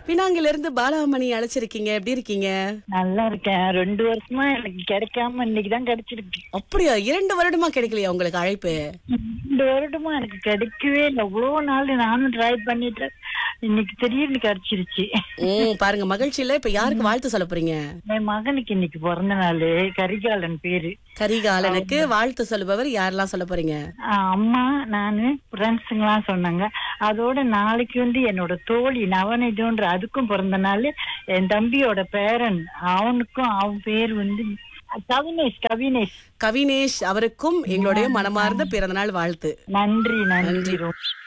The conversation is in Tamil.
பினாங்கில இருந்து பாலாமணி அழைச்சிருக்கீங்க எப்படி இருக்கீங்க நல்லா இருக்கேன் ரெண்டு வருஷமா எனக்கு கிடைக்காம இன்னைக்கு தான் கிடைச்சிருக்கு அப்படியா இரண்டு வருடமா கிடைக்கலையா உங்களுக்கு அழைப்பு ரெண்டு வருடமா எனக்கு கிடைக்கவே இல்லை எவ்வளவு நாள் நானும் ட்ரை பண்ணிட்டு இன்னைக்கு திடீர்னு கிடைச்சிருச்சு ம் பாருங்க மகிழ்ச்சியில இப்ப யாருக்கு வாழ்த்து சொல்ல போறீங்க என் மகனுக்கு இன்னைக்கு பிறந்த நாள் கரிகாலன் பேரு கரிகாலனுக்கு வாழ்த்து சொல்லுபவர் யாரெல்லாம் சொல்ல போறீங்க ஆஹ் அம்மா நானு ஃப்ரெண்ட்ஸுங்கெல்லாம் சொன்னாங்க அதோட நாளைக்கு வந்து என்னோட தோழி நவநிதின்ற அதுக்கும் பிறந்த நாள் என் தம்பியோட பேரன் அவனுக்கும் அவன் பேர் வந்து கவினேஷ் கவினேஷ் கவினேஷ் அவருக்கும் எங்களுடைய மனமார்ந்த பிறந்தநாள் வாழ்த்து நன்றி நன்றி ரொம்ப